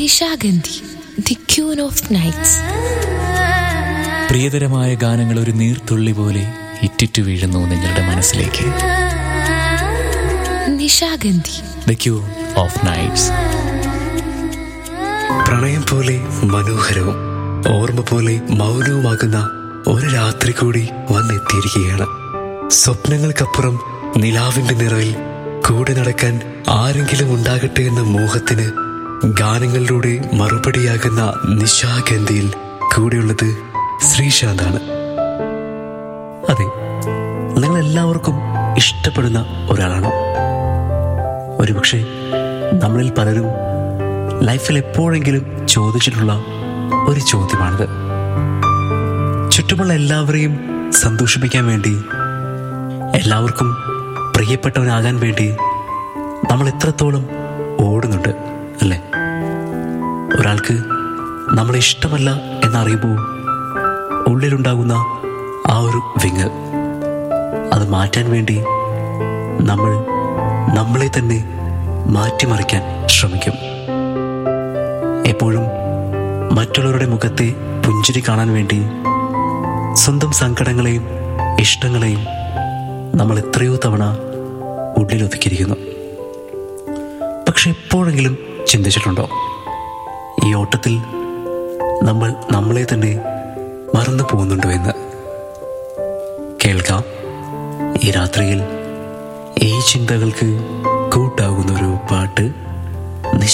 Nishagandhi the queen of nights പ്രിയതരമായ ഗാനങ്ങൾ ഒരു നീർത്തുള്ളി പോലെ ഇറ്റിറ്റു വീഴുന്നു നിങ്ങളുടെ മനസ്സിലേക്ക് Nishagandhi the queen of nights പ്രണയം പോലെ മനോഹരവും ഓർമ്മ പോലെ മൗനവുമാകുന്ന ഒരു രാത്രി കൂടി വന്നെത്തിയിരിക്കുകയാണ് സ്വപ്നങ്ങൾക്കപ്പുറം നിലാവിന്റെ നിറവിൽ കൂടെ നടക്കാൻ ആരെങ്കിലും ഉണ്ടാകട്ടെ എന്ന മോഹത്തിന് ഗാനങ്ങളിലൂടെ മറുപടിയാകുന്ന നിശാഗന്ധിയിൽ കൂടെയുള്ളത് ശ്രീശാന്താണ് അതെ നിങ്ങൾ എല്ലാവർക്കും ഇഷ്ടപ്പെടുന്ന ഒരാളാണോ ഒരുപക്ഷെ നമ്മളിൽ പലരും ലൈഫിൽ എപ്പോഴെങ്കിലും ചോദിച്ചിട്ടുള്ള ഒരു ചോദ്യമാണിത് ചുറ്റുമുള്ള എല്ലാവരെയും സന്തോഷിപ്പിക്കാൻ വേണ്ടി എല്ലാവർക്കും പ്രിയപ്പെട്ടവനാകാൻ വേണ്ടി നമ്മൾ എത്രത്തോളം ഓടുന്നുണ്ട് അല്ലേ ഒരാൾക്ക് നമ്മളെ ഇഷ്ടമല്ല എന്നറിയുമ്പോൾ ഉള്ളിലുണ്ടാകുന്ന ആ ഒരു വിങ്ങൽ അത് മാറ്റാൻ വേണ്ടി നമ്മൾ നമ്മളെ തന്നെ മാറ്റിമറിക്കാൻ ശ്രമിക്കും എപ്പോഴും മറ്റുള്ളവരുടെ മുഖത്തെ പുഞ്ചിരി കാണാൻ വേണ്ടി സ്വന്തം സങ്കടങ്ങളെയും ഇഷ്ടങ്ങളെയും നമ്മൾ എത്രയോ തവണ ഉള്ളിലൊതുക്കിയിരിക്കുന്നു പക്ഷെ എപ്പോഴെങ്കിലും ചിന്തിച്ചിട്ടുണ്ടോ ഈ ഓട്ടത്തിൽ നമ്മൾ നമ്മളെ തന്നെ മറന്നു പോകുന്നുണ്ടോ എന്ന് കേൾക്കാം ഈ രാത്രിയിൽ ഈ ചിന്തകൾക്ക്